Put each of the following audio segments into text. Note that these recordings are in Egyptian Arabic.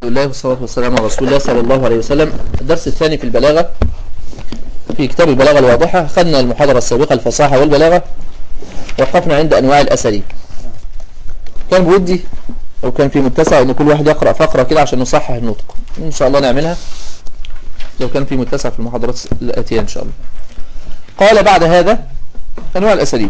الله والصلاة والسلام على رسول الله صلى الله عليه وسلم الدرس الثاني في البلاغة في كتاب البلاغة الواضحة خدنا المحاضرة السابقة الفصاحة والبلاغة وقفنا عند أنواع الأساليب كان بودي أو كان في متسع أن كل واحد يقرأ فقرة كده عشان نصحح النطق إن شاء الله نعملها لو كان في متسع في المحاضرات الآتية إن شاء الله قال بعد هذا أنواع الأساليب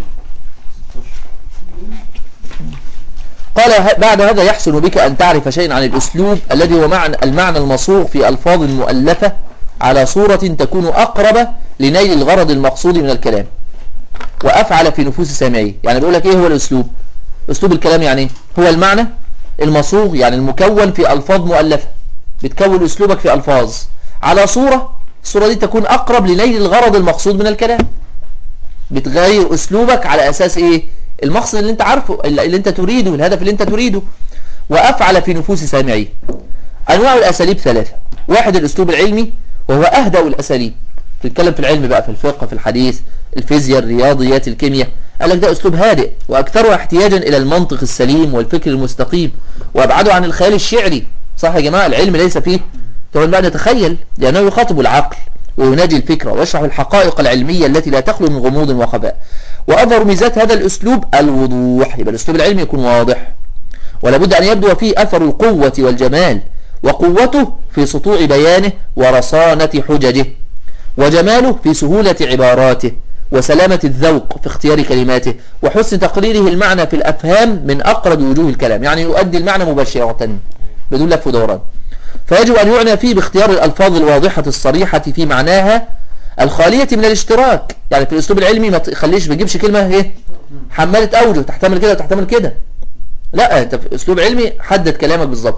قال بعد هذا يحسن بك أن تعرف شيئا عن الأسلوب الذي هو معنى المعنى المصوغ في ألفاظ مؤلفة على صورة تكون أقرب لنيل الغرض المقصود من الكلام وأفعل في نفوس سامعيه يعني بيقول لك إيه هو الأسلوب أسلوب الكلام يعني هو المعنى المصوغ يعني المكون في ألفاظ مؤلفة بتكون أسلوبك في ألفاظ على صورة الصورة دي تكون أقرب لنيل الغرض المقصود من الكلام بتغير أسلوبك على أساس إيه المقصد اللي انت عارفه اللي انت تريده الهدف اللي انت تريده وأفعل في نفوس سامعيه أنواع الأساليب ثلاثة واحد الأسلوب العلمي وهو أهدأ الأساليب تتكلم في العلم بقى في الفقه في الحديث الفيزياء الرياضيات الكيمياء قال لك ده أسلوب هادئ وأكثره احتياجا إلى المنطق السليم والفكر المستقيم وأبعده عن الخيال الشعري صح يا جماعة العلم ليس فيه تقول بقى نتخيل لأنه يخاطب العقل وينادي الفكرة ويشرح الحقائق العلمية التي لا تخلو من غموض وخباء وأظهر ميزات هذا الأسلوب الوضوح يبقى الأسلوب العلمي يكون واضح ولابد أن يبدو فيه أثر القوة والجمال وقوته في سطوع بيانه ورصانة حججه وجماله في سهولة عباراته وسلامة الذوق في اختيار كلماته وحسن تقريره المعنى في الأفهام من أقرب وجوه الكلام يعني يؤدي المعنى مباشرة بدون لف ودوران فيجب أن يعنى فيه باختيار الألفاظ الواضحة الصريحة في معناها الخالية من الاشتراك يعني في الأسلوب العلمي ما تخليش ما تجيبش كلمة ايه حمالة أوجه تحتمل كده وتحتمل كده لا انت في أسلوب علمي حدد كلامك بالظبط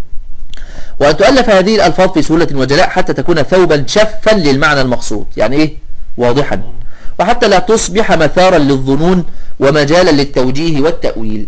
وأن تؤلف هذه الألفاظ في سهولة وجلاء حتى تكون ثوبا شفا للمعنى المقصود يعني ايه واضحا وحتى لا تصبح مثارا للظنون ومجالا للتوجيه والتأويل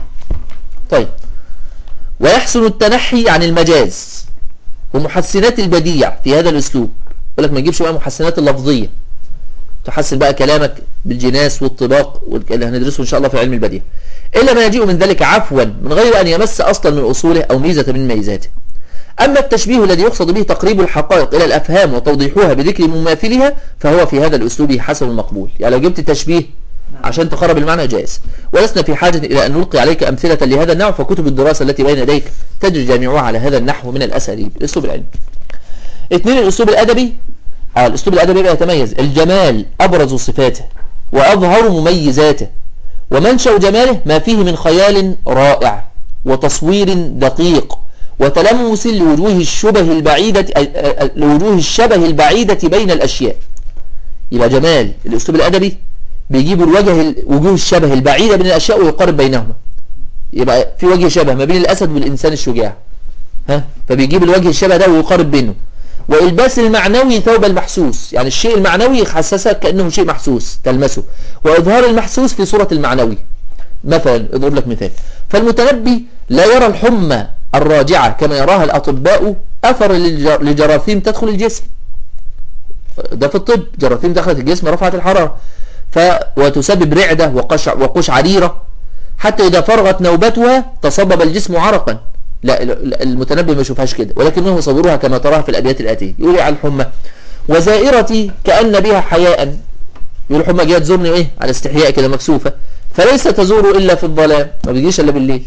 طيب ويحسن التنحي عن المجاز ومحسنات البديع في هذا الأسلوب يقول لك ما تجيبش بقى محسنات اللفظية تحسن بقى كلامك بالجناس والطباق اللي هندرسه إن شاء الله في علم البديع إلا ما يجيء من ذلك عفوا من غير أن يمس أصلا من أصوله أو ميزة من ميزاته أما التشبيه الذي يقصد به تقريب الحقائق إلى الأفهام وتوضيحها بذكر مماثلها فهو في هذا الأسلوب حسن المقبول يعني لو جبت تشبيه عشان تقرب المعنى جائز ولسنا في حاجة إلى أن نلقي عليك أمثلة لهذا النوع فكتب الدراسة التي بين يديك تجري جامعها على هذا النحو من الأساليب الأسلوب العلمي اثنين الأسلوب الأدبي آه الأسلوب الأدبي بقى يتميز الجمال أبرز صفاته وأظهر مميزاته ومنشأ جماله ما فيه من خيال رائع وتصوير دقيق وتلمس لوجوه الشبه البعيدة لوجوه الشبه البعيدة بين الأشياء يبقى جمال الأسلوب الأدبي بيجيب الوجه وجوه الشبه البعيدة بين الأشياء ويقارب بينهما يبقى في وجه شبه ما بين الأسد والإنسان الشجاع ها فبيجيب الوجه الشبه ده ويقارب بينه وإلباس المعنوي ثوب المحسوس يعني الشيء المعنوي يحسسك كأنه شيء محسوس تلمسه وإظهار المحسوس في صورة المعنوي مثلا اضرب لك مثال فالمتنبي لا يرى الحمى الراجعة كما يراها الأطباء أثر لجراثيم تدخل الجسم ده في الطب جراثيم دخلت الجسم رفعت الحرارة ف وتسبب رعدة وقش وقشعريرة حتى إذا فرغت نوبتها تصبب الجسم عرقا لا المتنبي ما يشوفهاش كده ولكنه يصورها كما تراها في الأبيات الآتية يقول على الحمى وزائرتي كأن بها حياء يقول الحمى جاءت تزورني ايه على استحياء كده مكسوفة فليس تزور إلا في الظلام ما بيجيش إلا بالليل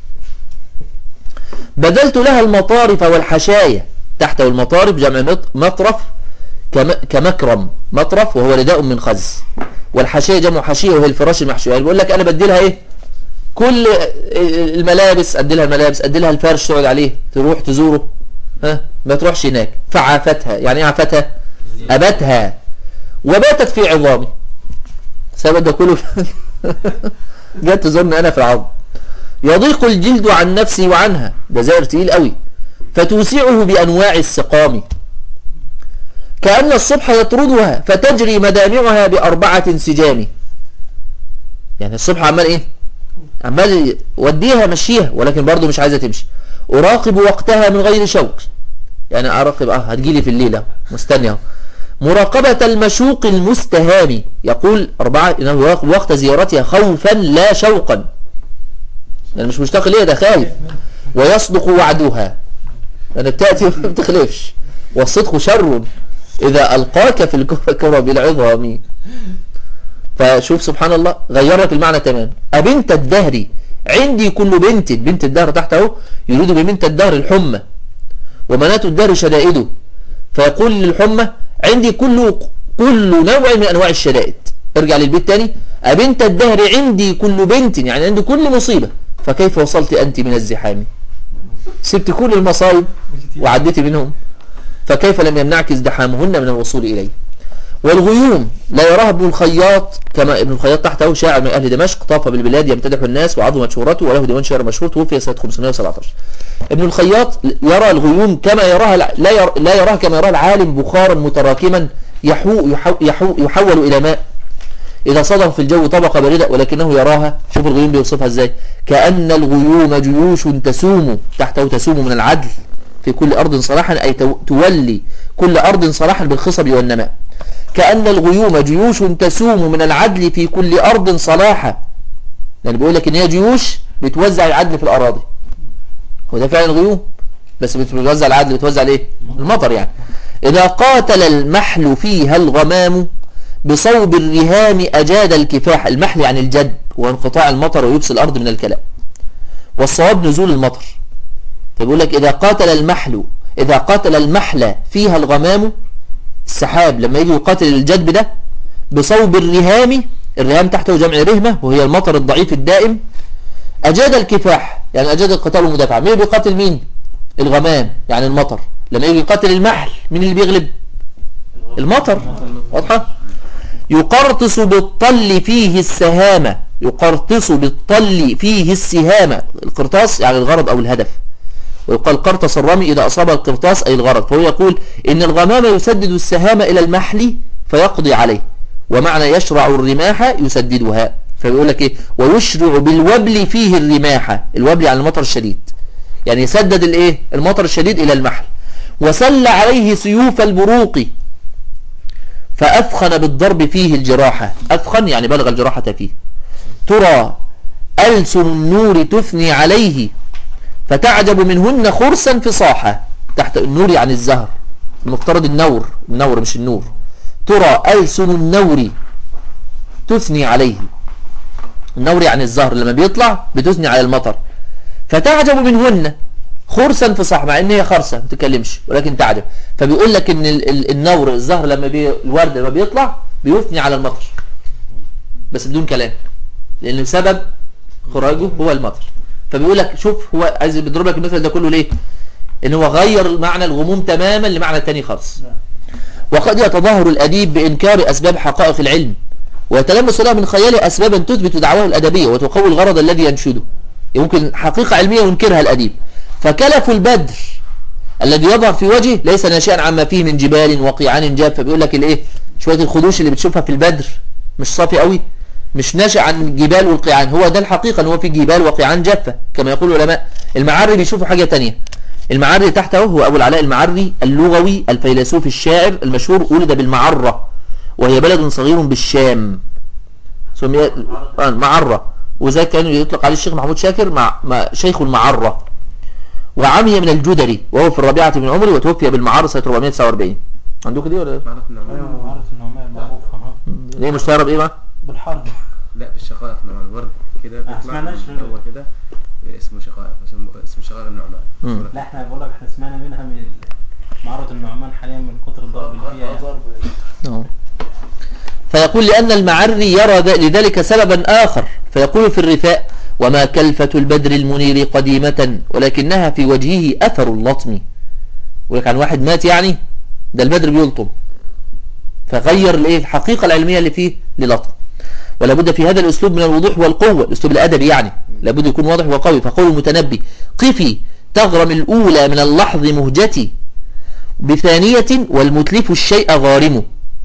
بدلت لها المطارف والحشايا تحت المطارف جمع مطرف كمكرم مطرف وهو رداء من خز والحشايا جمع حشية وهي الفراش المحشوية يعني بيقول لك أنا بدي لها إيه كل الملابس أدي لها الملابس أدي لها الفرش تقعد عليه تروح تزوره ها ما تروحش هناك فعافتها يعني ايه عافتها أبتها وباتت في عظامي سبب ده كله جت تزورني أنا في العظم يضيق الجلد عن نفسي وعنها ده زائر تقيل قوي فتوسعه بأنواع السقام كأن الصبح يطردها فتجري مدامعها بأربعة انسجام يعني الصبح عمال ايه عمال وديها مشيها ولكن برضه مش عايزة تمشي أراقب وقتها من غير شوق يعني أراقب اه هتجيلي في الليلة مستنية مراقبة المشوق المستهام يقول أربعة إنه يراقب وقت زيارتها خوفا لا شوقا يعني مش مشتاق ليه ده خايف ويصدق وعدها أنا بتأتي ما بتخلفش والصدق شر إذا ألقاك في الكرب العظام فشوف سبحان الله غير لك المعنى تمام أبنت الدهر عندي كل بنت بنت الدهر تحت اهو يريد ببنت الدهر الحمى ومنات الدهر شدائده فيقول للحمى عندي كل كل نوع من أنواع الشدائد ارجع للبيت تاني أبنت الدهر عندي كل بنت يعني عندي كل مصيبة فكيف وصلت أنت من الزحام سبت كل المصايب وعديت منهم فكيف لم يمنعك ازدحامهن من الوصول إليه والغيوم لا يراها ابن الخياط كما ابن الخياط تحته شاعر من أهل دمشق طاف بالبلاد يمتدح الناس وعظمت شهرته وله ديوان شعر مشهور توفي سنة 517 ابن الخياط يرى الغيوم كما يراها لا, يرى لا يراها كما يراها العالم بخارا متراكما يحو يحو يحو يحول إلى ماء إذا صدم في الجو طبقة باردة ولكنه يراها شوف الغيوم بيوصفها ازاي كأن الغيوم جيوش تسوم تحته تسوم من العدل في كل أرض صلاحا أي تولي كل أرض صلاحا بالخصب والنماء كأن الغيوم جيوش تسوم من العدل في كل أرض صلاحا يعني بيقول لك إن هي جيوش بتوزع العدل في الأراضي وده فعلا الغيوم بس بتوزع العدل بتوزع الايه المطر يعني إذا قاتل المحل فيها الغمام بصوب الرهام أجاد الكفاح المحل يعني الجد وانقطاع المطر ويبس الأرض من الكلام والصواب نزول المطر فبيقول لك إذا قاتل المحل إذا قاتل المحل فيها الغمام السحاب لما يجي يقاتل الجدب ده بصوب الرهام الرهام تحته جمع رهمة وهي المطر الضعيف الدائم أجاد الكفاح يعني أجاد القتال المدافع مين بيقاتل مين الغمام يعني المطر لما يجي يقاتل المحل مين اللي بيغلب المطر واضحة يقرطس بالطل فيه السهامة يقرطس بالطل فيه السهامة القرطاس يعني الغرض أو الهدف ويقال قرطس الرمي إذا أصاب القرطاس أي الغرض فهو يقول إن الغمام يسدد السهام إلى المحل فيقضي عليه ومعنى يشرع الرماح يسددها فيقول لك إيه ويشرع بالوبل فيه الرماح الوبل يعني المطر الشديد يعني يسدد الإيه المطر الشديد إلى المحل وسل عليه سيوف البروق فأثخن بالضرب فيه الجراحة أثخن يعني بلغ الجراحة فيه ترى ألسن النور تثني عليه فتعجب منهن خرسا في صاحة تحت النور يعني الزهر المفترض النور النور مش النور ترى ألسن النور تثني عليه النور يعني الزهر لما بيطلع بتثني على المطر فتعجب منهن خرسا في صح مع ان هي خرسة ما تتكلمش ولكن تعجب فبيقول لك ان النور الزهر لما بي الورد لما بيطلع بيثني على المطر بس بدون كلام لان سبب خراجه هو المطر فبيقول لك شوف هو عايز بيضرب لك المثل ده كله ليه ان هو غير معنى الغموم تماما لمعنى تاني خالص وقد يتظاهر الأديب بإنكار أسباب حقائق العلم ويتلمس لها من خياله أسبابا تثبت دعواه الأدبية وتقوي الغرض الذي ينشده يمكن حقيقة علمية ينكرها الأديب فكلف البدر الذي يظهر في وجهه ليس ناشئا عما فيه من جبال وقيعان جاب فبيقول لك الايه شوية الخدوش اللي بتشوفها في البدر مش صافي قوي مش ناشئ عن الجبال والقيعان هو ده الحقيقة ان هو في جبال وقيعان جافة كما يقول العلماء المعري بيشوفوا حاجة تانية المعري تحته هو أبو العلاء المعري اللغوي الفيلسوف الشاعر المشهور ولد بالمعرة وهي بلد صغير بالشام سمي معرة وزي كان يطلق عليه الشيخ محمود شاكر مع, مع شيخ المعرة وعمي من الجدري وهو في الرابعة من عمره وتوفي بالمعرة سنة 449 عندكم دي ولا معرة النعمان ايوه معرة النعمان معروفة ليه مش تعرف ايه بقى بالحرب لا بالشقائق نعمان ورد كده بيطلع هو كده اسمه شقائق اسمه شقائق النعمان لا احنا بقول لك احنا سمعنا منها من معرة النعمان حاليا من كتر الضرب اللي فيها يعني. فيقول لأن المعري يرى لذلك سببا آخر فيقول في الرثاء وما كلفة البدر المنير قديمة ولكنها في وجهه أثر اللطم ولك عن واحد مات يعني ده البدر بيلطم فغير الايه الحقيقة العلمية اللي فيه للطم ولا بد في هذا الأسلوب من الوضوح والقوة الأسلوب الأدبي يعني لابد يكون واضح وقوي فقول المتنبي قفي تغرم الأولى من اللحظ مهجتي بثانية والمتلف الشيء غارمه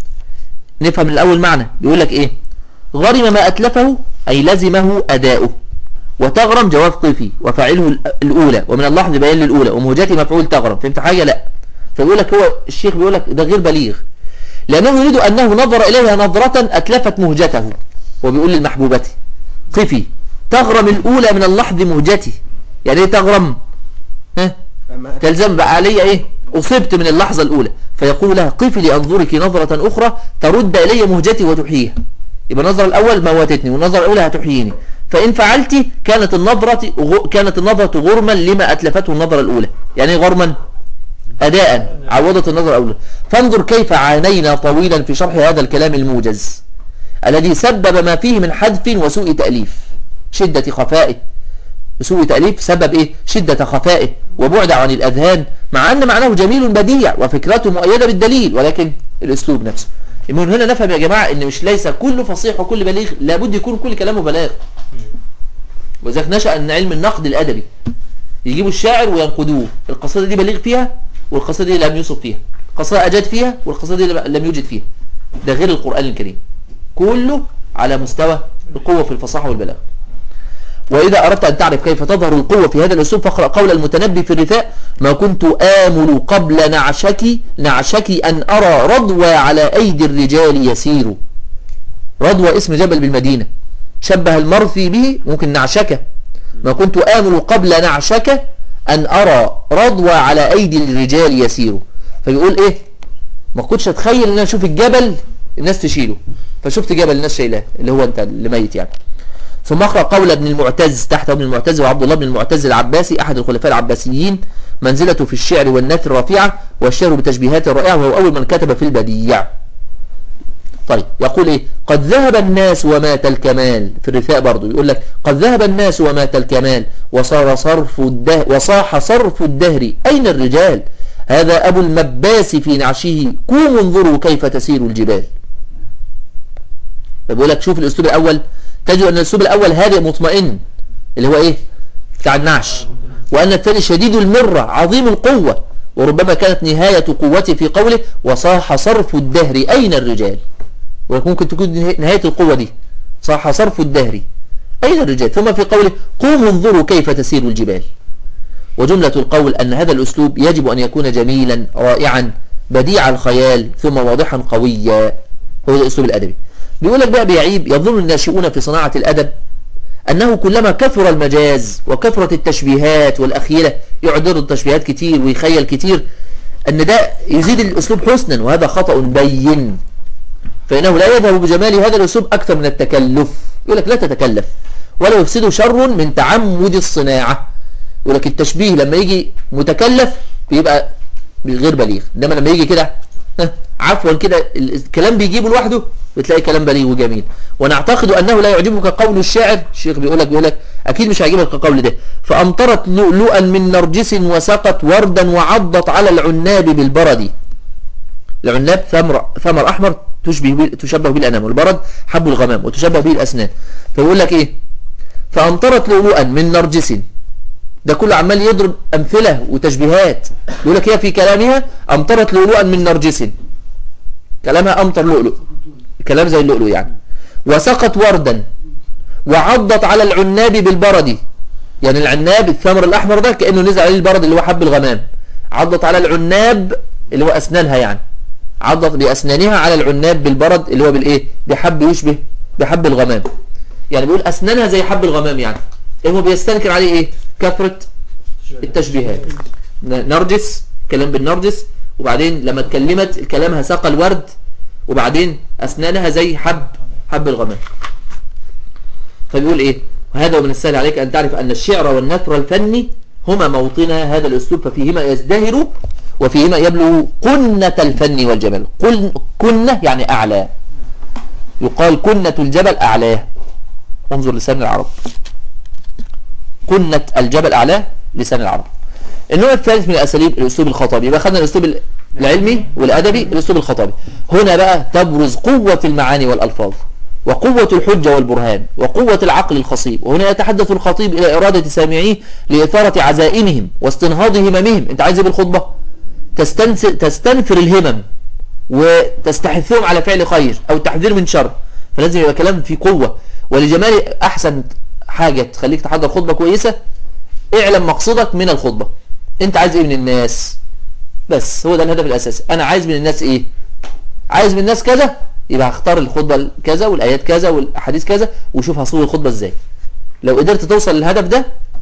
نفهم الأول معنى بيقول لك إيه غرم ما أتلفه أي لزمه أداؤه وتغرم جواب قفي وفاعله الأولى ومن اللحظ بيان للأولى ومهجتي مفعول تغرم فهمت حاجة لا فبيقول لك هو الشيخ بيقول لك ده غير بليغ لأنه يريد أنه نظر إليها نظرة أتلفت مهجته وبيقول للمحبوبة قفي تغرم الأولى من اللحظ مهجتي يعني ايه تغرم ها تلزم بقى علي ايه اصبت من اللحظة الاولى فيقول لها قفي لانظرك نظرة اخرى ترد الي مهجتي وتحييها يبقى النظرة الاول موتتني والنظرة الاولى هتحييني فان فعلت كانت النظرة كانت النظرة غرما لما اتلفته النظرة الاولى يعني غرما اداء عوضت النظرة الاولى فانظر كيف عانينا طويلا في شرح هذا الكلام الموجز الذي سبب ما فيه من حذف وسوء تأليف شدة خفائه سوء تأليف سبب إيه؟ شدة خفائه وبعد عن الأذهان مع أن معناه جميل بديع وفكرته مؤيدة بالدليل ولكن الأسلوب نفسه من هنا نفهم يا جماعة أن مش ليس كل فصيح وكل بليغ لابد يكون كل كلامه بلاغ وذلك نشأ أن علم النقد الأدبي يجيبوا الشاعر وينقدوه القصيدة دي بليغ فيها والقصيدة دي لم يوصف فيها القصيدة أجاد فيها والقصيدة دي لم يوجد فيها ده غير القرآن الكريم كله على مستوى القوة في الفصاحة والبلاغة وإذا أردت أن تعرف كيف تظهر القوة في هذا الأسلوب فاقرأ قول المتنبي في الرثاء ما كنت آمل قبل نعشك نعشك أن أرى رضوى على أيدي الرجال يسير رضوى اسم جبل بالمدينة شبه المرثي به ممكن نعشك ما كنت آمل قبل نعشك أن أرى رضوى على أيدي الرجال يسير فيقول إيه ما كنتش أتخيل أن أنا أشوف الجبل الناس تشيله فشفت جبل الناس شايلاه اللي هو أنت اللي ميت يعني ثم اقرأ قول ابن المعتز تحت ابن المعتز وعبد الله بن المعتز العباسي أحد الخلفاء العباسيين منزلته في الشعر والنثر رفيعة والشعر بتشبيهات رائعة وهو أول من كتب في البديع طيب يقول إيه قد ذهب الناس ومات الكمال في الرثاء برضو يقول لك قد ذهب الناس ومات الكمال وصار صرف الدهر وصاح صرف الدهر أين الرجال هذا أبو المباس في نعشه قوموا انظروا كيف تسير الجبال فبيقول لك شوف الأسلوب الأول تجد أن الأسلوب الأول هادئ مطمئن اللي هو إيه بتاع النعش وأن الثاني شديد المرة عظيم القوة وربما كانت نهاية قوته في قوله وصاح صرف الدهر أين الرجال وممكن تكون نهاية القوة دي صاح صرف الدهر أين الرجال ثم في قوله قوموا انظروا كيف تسير الجبال وجملة القول أن هذا الأسلوب يجب أن يكون جميلا رائعا بديع الخيال ثم واضحا قويا هو الأسلوب الأدبي بيقول لك بقى بيعيب يظن الناشئون في صناعة الأدب أنه كلما كثر المجاز وكثرت التشبيهات والأخيلة يعدر التشبيهات كتير ويخيل كتير أن ده يزيد الأسلوب حسنا وهذا خطأ بين فإنه لا يذهب بجمال هذا الأسلوب أكثر من التكلف يقول لك لا تتكلف ولا يفسد شر من تعمد الصناعة يقول لك التشبيه لما يجي متكلف بيبقى غير بليغ إنما لما يجي كده عفوا كده الكلام بيجيبه لوحده بتلاقي كلام بليغ وجميل ونعتقد أنه لا يعجبك قول الشاعر الشيخ بيقول لك بيقول لك أكيد مش هيعجبك القول ده فأمطرت لؤلؤا من نرجس وسقت وردا وعضت على العناب بالبرد العناب ثمر ثمر أحمر تشبه تشبه به الأنام والبرد حب الغمام وتشبه به الأسنان فيقول لك إيه فأمطرت لؤلؤا من نرجس ده كله عمال يضرب أمثلة وتشبيهات يقول لك هي في كلامها أمطرت لؤلؤا من نرجس كلامها أمطر لؤلؤ كلام زي اللؤلؤ يعني وسقط وردا وعضت على العناب بالبرد يعني العناب الثمر الأحمر ده كأنه نزل عليه البرد اللي هو حب الغمام عضت على العناب اللي هو أسنانها يعني عضت بأسنانها على العناب بالبرد اللي هو بالإيه بحب يشبه بحب الغمام يعني بيقول أسنانها زي حب الغمام يعني إيه هو بيستنكر عليه إيه كثرة التشبيهات نرجس كلام بالنرجس وبعدين لما اتكلمت كلامها ساق الورد وبعدين أسنانها زي حب حب الغمام فبيقول إيه وهذا ومن السهل عليك أن تعرف أن الشعر والنثر الفني هما موطنا هذا الأسلوب ففيهما يزدهر وفيهما يبلغ قنة الفن والجمال قل كنة يعني أعلى يقال كنة الجبل أعلاه انظر لسان العرب كنة الجبل أعلاه لسان العرب النوع الثالث من الأساليب الأسلوب الخطابي يبقى خدنا الأسلوب العلمي والأدبي الأسلوب الخطابي هنا بقى تبرز قوة المعاني والألفاظ وقوة الحجة والبرهان وقوة العقل الخصيب وهنا يتحدث الخطيب إلى إرادة سامعيه لإثارة عزائمهم واستنهاض هممهم انت عايز بالخطبة تستنفر الهمم وتستحثهم على فعل خير أو التحذير من شر فلازم يبقى كلام في قوة ولجمال أحسن حاجة تخليك تحضر خطبة كويسة اعلم مقصودك من الخطبة انت عايز ايه من الناس بس هو ده الهدف الأساسي أنا عايز من الناس إيه عايز من الناس كذا يبقى هختار الخطبة كذا والآيات كذا والأحاديث كذا وشوف هصور الخطبة إزاي لو قدرت توصل للهدف ده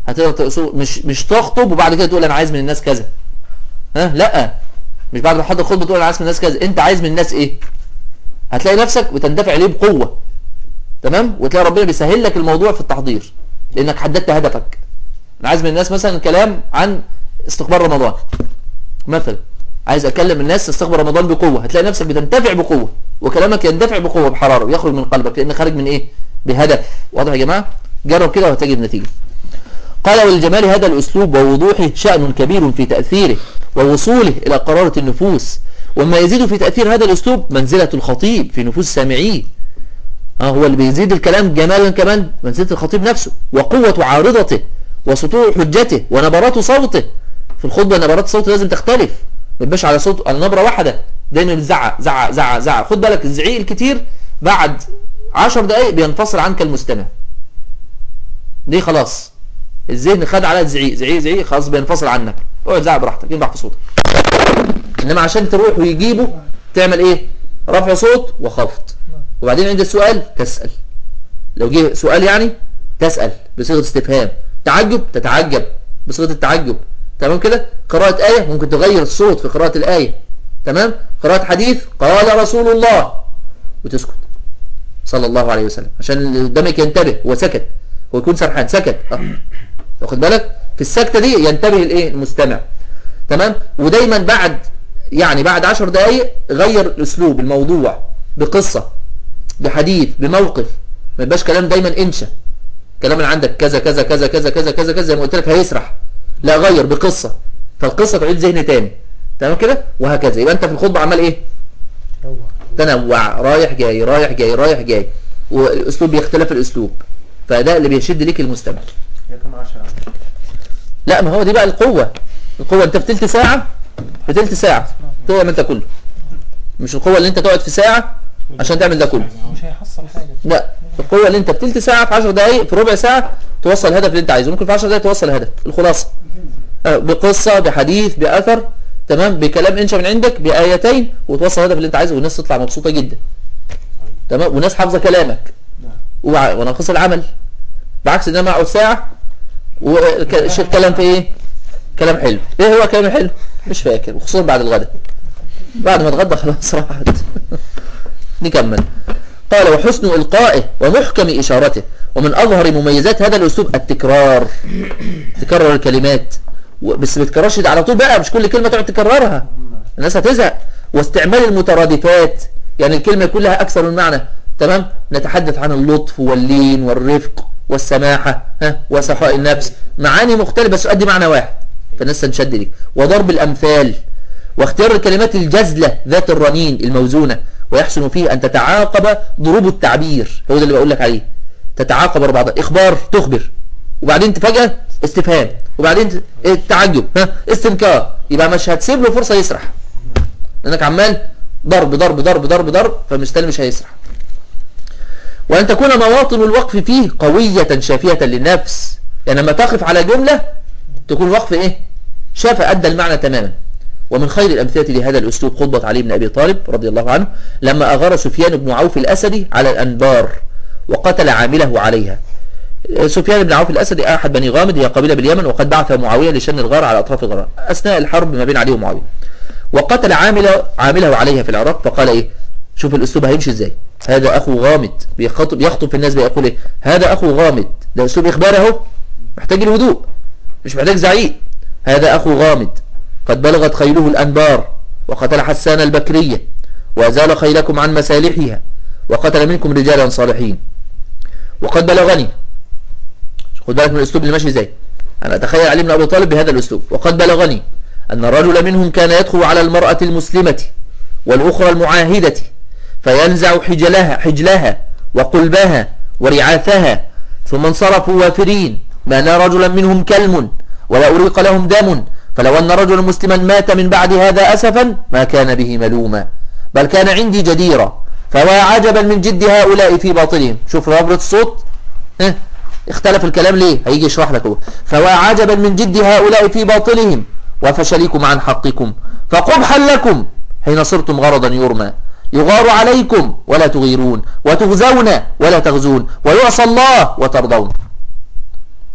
هتقدر مش مش تخطب وبعد كده تقول انا عايز من الناس كذا ها لا مش بعد ما تحضر خطبه تقول انا عايز من الناس كذا انت عايز من الناس ايه هتلاقي نفسك بتندفع ليه بقوه تمام وتلاقي ربنا بيسهل لك الموضوع في التحضير لانك حددت هدفك انا عايز من الناس مثلا كلام عن استقبال رمضان مثلا عايز اكلم الناس تستقبل رمضان بقوه هتلاقي نفسك بتنتفع بقوه وكلامك يندفع بقوه بحراره ويخرج من قلبك لان خارج من ايه بهدف واضح يا جماعه جرب كده وهتجد نتيجه قال وللجمال هذا الأسلوب ووضوحه شأن كبير في تأثيره ووصوله إلى قرارة النفوس وما يزيد في تأثير هذا الأسلوب منزلة الخطيب في نفوس السامعين ها هو اللي بيزيد الكلام جمالا كمان منزلة الخطيب نفسه وقوة عارضته وسطوع حجته ونبرات صوته في الخطبة نبرات صوته لازم تختلف ما يبقاش على صوت على نبرة واحدة دايما بتزعق زعق زعق زعق خد بالك الزعيق الكتير بعد 10 دقايق بينفصل عنك المستمع دي خلاص الذهن خد على زعيق زعيق زعيق خلاص بينفصل عنك اقعد زعق براحتك ينبح في صوتك انما عشان تروح ويجيبه تعمل ايه رفع صوت وخفض وبعدين عند السؤال تسأل لو جه سؤال يعني تسأل بصيغة استفهام تعجب تتعجب بصيغة التعجب تمام كده قراءة آية ممكن تغير الصوت في قراءة الآية تمام قراءة حديث قال رسول الله وتسكت صلى الله عليه وسلم عشان اللي قدامك ينتبه هو سكت هو يكون سرحان سكت اه واخد بالك في السكتة دي ينتبه الايه المستمع تمام ودايما بعد يعني بعد عشر دقايق غير الاسلوب الموضوع بقصة بحديث بموقف ما يبقاش كلام دايما انشا كلام اللي عندك كذا كذا كذا كذا كذا كذا كذا زي ما قلت لك هيسرح لا غير بقصة فالقصة تعيد ذهن تاني تمام كده وهكذا يبقى انت في الخطبة عمال ايه تنوع رايح جاي رايح جاي رايح جاي والاسلوب بيختلف الاسلوب فده اللي بيشد ليك المستمع لا ما هو دي بقى القوة القوة انت في تلت ساعة في تلت ساعة تعمل انت كله مش القوة اللي انت تقعد في ساعة عشان تعمل ده كله مش هيحصل حاجة لا القوة اللي انت في تلت ساعة في 10 دقايق في ربع ساعة توصل الهدف اللي انت عايزه ممكن في 10 دقايق توصل الهدف الخلاصة بقصة بحديث بأثر تمام بكلام انشا من عندك بآيتين وتوصل الهدف اللي انت عايزه والناس تطلع مبسوطة جدا تمام والناس حافظة كلامك وناقص العمل بعكس ان انا اقعد ساعة والكلام في ايه كلام حلو ايه هو كلام حلو مش فاكر وخصوصا بعد الغداء بعد ما اتغدى خلاص راحت نكمل قال وحسن إلقائه ومحكم إشارته ومن أظهر مميزات هذا الأسلوب التكرار تكرر الكلمات بس ما تكررش على طول بقى مش كل كلمة تقعد تكررها الناس هتزهق واستعمال المترادفات يعني الكلمة يكون لها أكثر من معنى تمام نتحدث عن اللطف واللين والرفق والسماحة ها وسخاء النفس معاني مختلفة بس تؤدي معنى واحد فالناس تنشد لك وضرب الأمثال واختيار الكلمات الجزلة ذات الرنين الموزونة ويحسن فيه أن تتعاقب ضروب التعبير هو ده اللي بقول لك عليه تتعاقب بعضها إخبار تخبر وبعدين فجأة استفهام وبعدين التعجب ها استنكار يبقى مش هتسيب له فرصة يسرح لأنك عمال ضرب ضرب ضرب ضرب ضرب فمستني مش هيسرح وأن تكون مواطن الوقف فيه قوية شافية للنفس يعني لما تقف على جملة تكون وقف إيه شافة أدى المعنى تماما ومن خير الأمثلة لهذا الأسلوب خطبة علي بن أبي طالب رضي الله عنه لما أغار سفيان بن عوف الأسدي على الأنبار وقتل عامله عليها سفيان بن عوف الأسدي أحد بني غامد هي قبيلة باليمن وقد بعث معاوية لشن الغار على أطراف الغار أثناء الحرب ما بين علي ومعاوية وقتل عامله, عامله عليها في العراق فقال إيه شوف الأسلوب هيمشي إزاي هذا أخو غامد بيخطب يخطب في الناس بيقول إيه هذا أخو غامد ده أسلوب إخبار أهو محتاج الهدوء مش محتاج زعيق هذا أخو غامد قد بلغت خيله الأنبار وقتل حسان البكرية وأزال خيلكم عن مسالحها وقتل منكم رجالا صالحين وقد بلغني خد بالك من الأسلوب اللي ماشي ازاي أنا أتخيل علي بن أبي طالب بهذا الأسلوب وقد بلغني أن الرجل منهم كان يدخل على المرأة المسلمة والأخرى المعاهدة فينزع حجلها, حجلها وقلبها ورعاثها ثم انصرفوا وافرين ما أنا رجلا منهم كلم ولا أريق لهم دم فلو أن رجلا مسلما مات من بعد هذا أسفا ما كان به ملوما بل كان عندي جديرا فوا عجبا من جد هؤلاء في باطلهم شوف نبرة الصوت ها اختلف الكلام ليه هيجي يشرح لك هو فوا عجبا من جد هؤلاء في باطلهم وفشلكم عن حقكم فقبحا لكم حين صرتم غرضا يرمى يغار عليكم ولا تغيرون وتغزون ولا تغزون ويعصى الله وترضون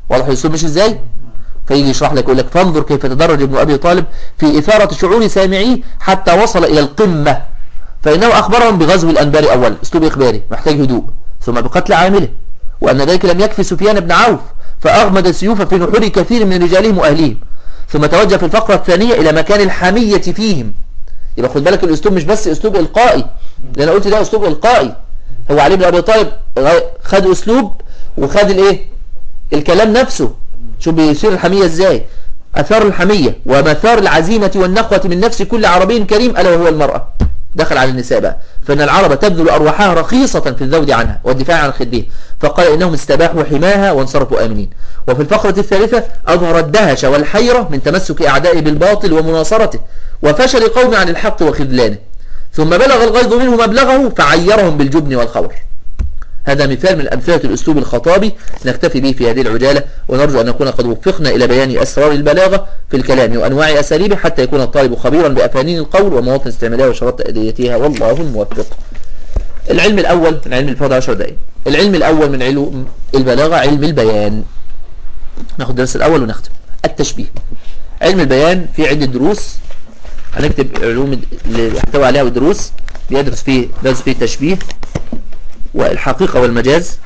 واضح الأسلوب مش إزاي فيجي يشرح لك يقول لك فانظر كيف تدرج ابن أبي طالب في إثارة شعور سامعيه حتى وصل إلى القمة فإنه أخبرهم بغزو الأنبار أول أسلوب إخباري محتاج هدوء ثم بقتل عامله وأن ذلك لم يكفي سفيان بن عوف فأغمد السيوف في نحور كثير من رجالهم وأهليهم ثم توجه في الفقرة الثانية إلى مكان الحمية فيهم يبقى خد بالك الأسلوب مش بس أسلوب إلقائي لأن قلت ده أسلوب إلقائي هو علي بن أبي طالب خد أسلوب وخد الإيه الكلام نفسه شو بيصير الحمية إزاي أثار الحمية ومثار العزيمة والنخوة من نفس كل عربي كريم ألا وهو المرأة دخل على النساء بقى فإن العرب تبذل أرواحها رخيصة في الذود عنها والدفاع عن خديه فقال إنهم استباحوا حماها وانصرفوا آمنين وفي الفقرة الثالثة أظهر الدهش والحيرة من تمسك أعدائه بالباطل ومناصرته وفشل قوم عن الحق وخذلانه ثم بلغ الغيظ منه مبلغه فعيرهم بالجبن والخور هذا مثال من أمثلة الأسلوب الخطابي نكتفي به في هذه العجالة ونرجو أن نكون قد وفقنا إلى بيان أسرار البلاغة في الكلام وأنواع أساليبه حتى يكون الطالب خبيرا بأفانين القول ومواطن استعمالها وشرط تأديتها والله الموفق العلم الأول من علم الفرد عشر دقائق العلم الأول من علوم البلاغة علم البيان ناخد الدرس الأول ونختم التشبيه علم البيان في عدة دروس هنكتب علوم اللي يحتوي عليها الدروس بيدرس فيه درس فيه التشبيه والحقيقة والمجاز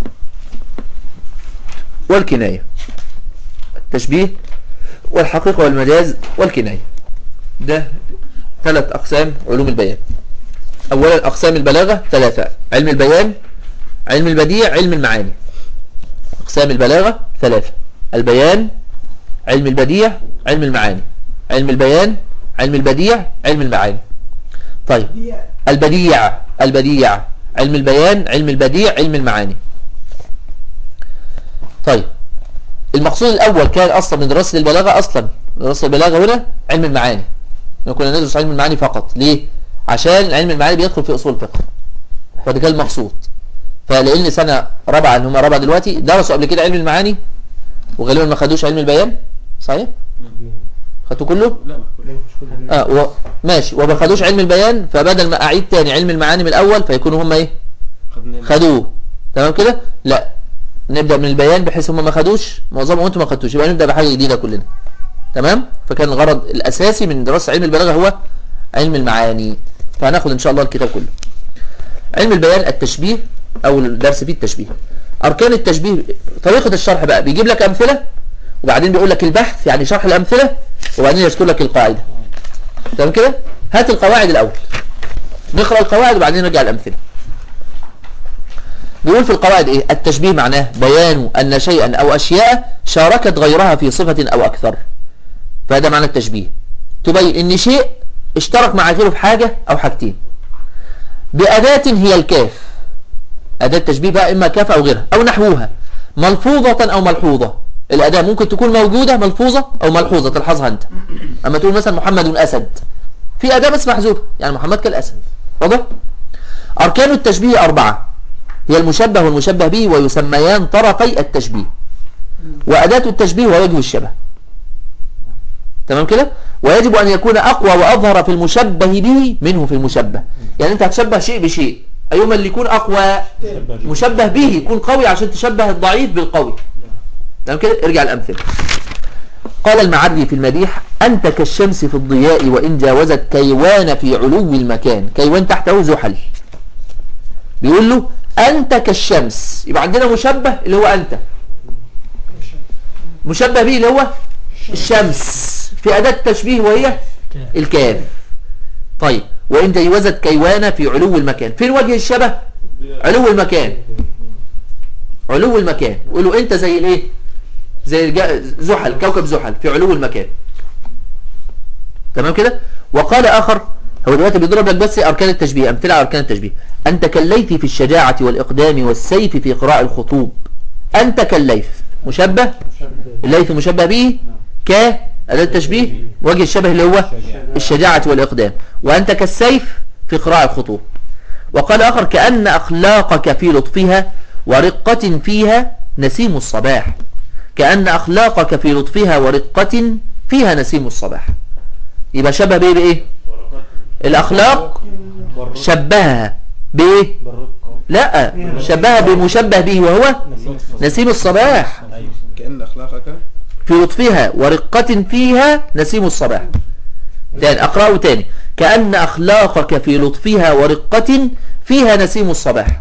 والكناية التشبيه والحقيقة والمجاز والكناية ده ثلاث أقسام علوم البيان أولا أقسام البلاغة ثلاثة علم البيان علم البديع علم المعاني أقسام البلاغة ثلاثة البيان علم البديع علم المعاني علم البيان علم البديع علم المعاني طيب البديع البديع علم البيان علم البديع علم المعاني طيب المقصود الأول كان أصلا من دراسة البلاغة أصلا دراسة البلاغة هنا علم المعاني كنا ندرس علم المعاني فقط ليه؟ عشان علم المعاني بيدخل في أصول الفقه وده كان المقصود فلأن سنة رابعة ان هم رابعة دلوقتي درسوا قبل كده علم المعاني وغالبا ما خدوش علم البيان صحيح؟ خدتوا كله؟ لا اه و... ماشي وما خدوش علم البيان فبدل ما اعيد تاني علم المعاني من الاول فيكونوا هم ايه خدوه تمام كده لا نبدا من البيان بحيث هم ما خدوش معظمهم انتم ما خدتوش يبقى نبدا بحاجه جديده كلنا تمام فكان الغرض الاساسي من دراسه علم البلاغه هو علم المعاني فهناخد ان شاء الله الكتاب كله علم البيان التشبيه او الدرس فيه التشبيه اركان التشبيه طريقه الشرح بقى بيجيب لك امثله وبعدين بيقول لك البحث يعني شرح الامثله وبعدين يذكر لك القاعدة تمام كده هات القواعد الأول نقرأ القواعد وبعدين نرجع الأمثلة بيقول في القواعد إيه التشبيه معناه بيان أن شيئا أو أشياء شاركت غيرها في صفة أو أكثر فهذا معنى التشبيه تبين أن شيء اشترك مع غيره في حاجة أو حاجتين بأداة هي الكاف أداة تشبيه بقى إما كاف أو غيرها أو نحوها ملفوظة أو ملحوظة الأداة ممكن تكون موجودة ملحوظة أو ملحوظة تلحظها أنت أما تقول مثلا محمد أسد في أداة بس محذوفة يعني محمد كالأسد واضح؟ أركان التشبيه أربعة هي المشبه والمشبه به ويسميان طرفي التشبيه وأداة التشبيه ووجه الشبه تمام كده ويجب أن يكون أقوى وأظهر في المشبه به منه في المشبه يعني أنت هتشبه شيء بشيء أيهما اللي يكون أقوى مشبه به يكون قوي عشان تشبه الضعيف بالقوي تمام كده ارجع الأمثلة قال المعري في المديح أنت كالشمس في الضياء وإن جاوزت كيوان في علو المكان كيوان تحته زحل بيقول له أنت كالشمس يبقى عندنا مشبه اللي هو أنت مشبه به اللي هو الشمس في أداة تشبيه وهي الكاف طيب وإن جاوزت كيوان في علو المكان فين وجه الشبه علو المكان علو المكان يقول له أنت زي الايه زي زحل كوكب زحل في علو المكان تمام كده وقال آخر هو دلوقتي بيضرب لك بس أركان التشبيه أمثلة على أركان التشبيه أنت كالليث في الشجاعة والإقدام والسيف في قراء الخطوب أنت كالليث مشبه الليث مشبه به ك أداة التشبيه وجه الشبه اللي هو الشجاعة والإقدام وأنت كالسيف في قراء الخطوب وقال آخر كأن أخلاقك في لطفها ورقة فيها نسيم الصباح كأن أخلاقك في لطفها ورقة فيها نسيم الصباح يبقى شبه بإيه بإيه الأخلاق شبهها بإيه لا شبهها بمشبه به وهو نسيم الصباح كأن أخلاقك في لطفها ورقة فيها نسيم الصباح تاني أقرأه تاني كأن أخلاقك في لطفها ورقة فيها نسيم الصباح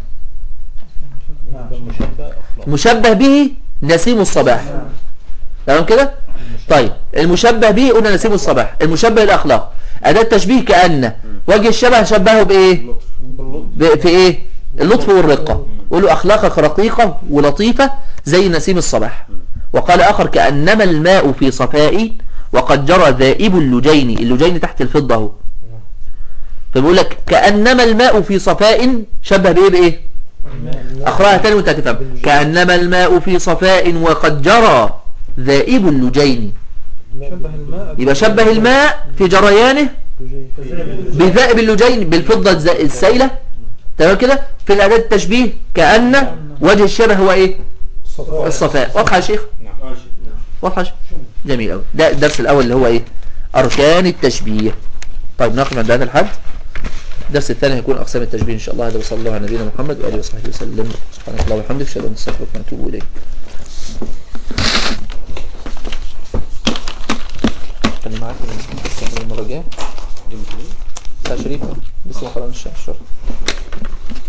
مشبه به نسيم الصباح تمام كده طيب المشبه به قلنا نسيم الصباح المشبه الأخلاق أداة تشبيه كأن وجه الشبه شبهه بإيه ب- في إيه اللطف والرقة قولوا أخلاقك رقيقة ولطيفة زي نسيم الصباح وقال آخر كأنما الماء في صفاء وقد جرى ذائب اللجين اللجين تحت الفضة اهو فبيقول لك كأنما الماء في صفاء شبه بإيه بإيه أقرأها تاني وانت هتفهم كأنما الماء في صفاء وقد جرى ذائب اللجين شبه الماء يبقى شبه الماء في جريانه بذائب اللجين بالفضة الز- السائلة تمام كده في الأداة التشبيه كأن وجه الشبه هو إيه الصفاء واضحة يا شيخ واضحة يا شيخ جميل أوي ده الدرس الأول اللي هو إيه أركان التشبيه طيب ناخد عند هذا الحد الدرس الثاني هيكون أقسام التشبيه إن شاء الله هذا وصلى الله على نبينا محمد وآله وصحبه وسلم سبحانك اللهم وبحمدك أشهد أن لا إله إلا أنت أستغفرك ونتوب إليك خلي معاك المرة الجاية لا شريف لسه ما خلصناش الشهر